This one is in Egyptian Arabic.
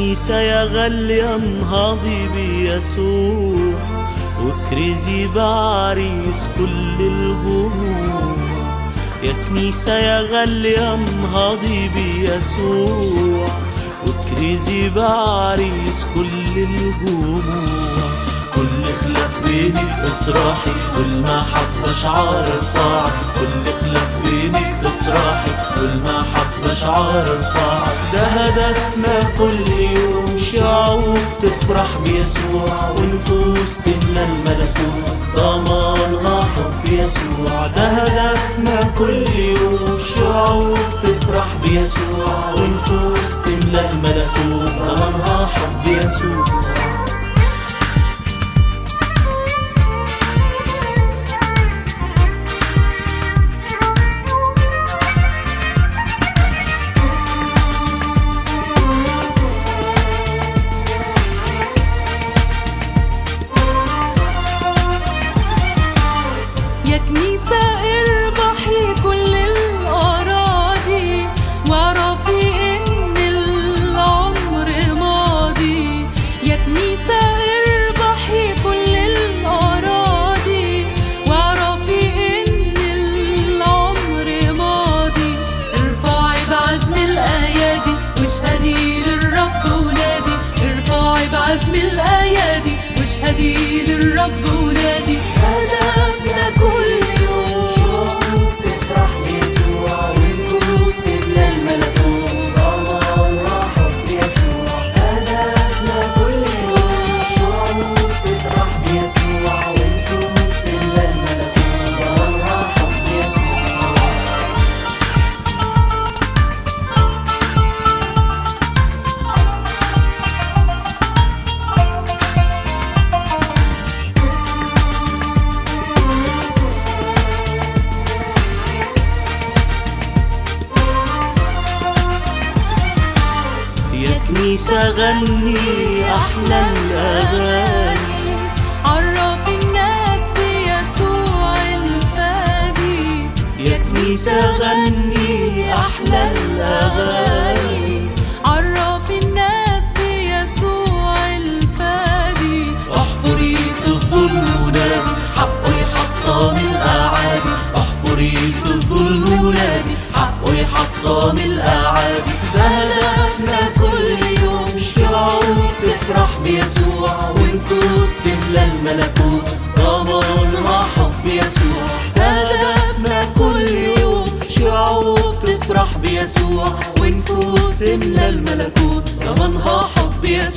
كنيسة يا غالية انهضي بيسوع وكرزي بعريس كل الجموع يا كنيسة يا غالية انهضي بيسوع وكرزي بعريس كل الجموع كل خلاف بينك اطراحي والمحبة شعار ارفعك كل خلاف بينك اطراحي والمحبة شعار ارفعك ده هدفنا كل يوم شعوب تفرح بيسوع ونفوس تملى الملكوت ضمانها حب يسوع ده هدفنا كل يوم شعوب تفرح بيسوع ونفوس تملى الملكوت ضمانها حب يسوع يا كنيسة اربحي كل الأراضي واعرفي إن العمر ماضي يا كنيسة اربحي كل الأراضي واعرفي إن العمر ماضي ارفعي بعزم الأيادي واشهدي للرب ونادي ارفعي بعزم الأيادي واشهدي للرب ونادي هدفنا كل يوم تفرح بيسوع ونفوس تملى الملكوت ضمانها حب يسوع هدفنا كل يوم شعوب تفرح بيسوع ونفوس تملى الملكوت ضمانها حب يسوع يا كنيسة غني أحلى الأغاني عرف الناس بيسوع الفادي يا كنيسة غني أحلى الأغاني عرف الناس بيسوع الفادي احفري في الظلم ونادي حقه يحطم الأعادي احفري في الظلم ونادي حقه يحطم الأعادي ده هدفنا كل يوم شعوب تفرح بيسوع ونفوس تملى الملكوت ضمانها حب يسوع ده هدفنا كل يوم شعوب تفرح بيسوع ونفوس تملى الملكوت ضمانها حب يسوع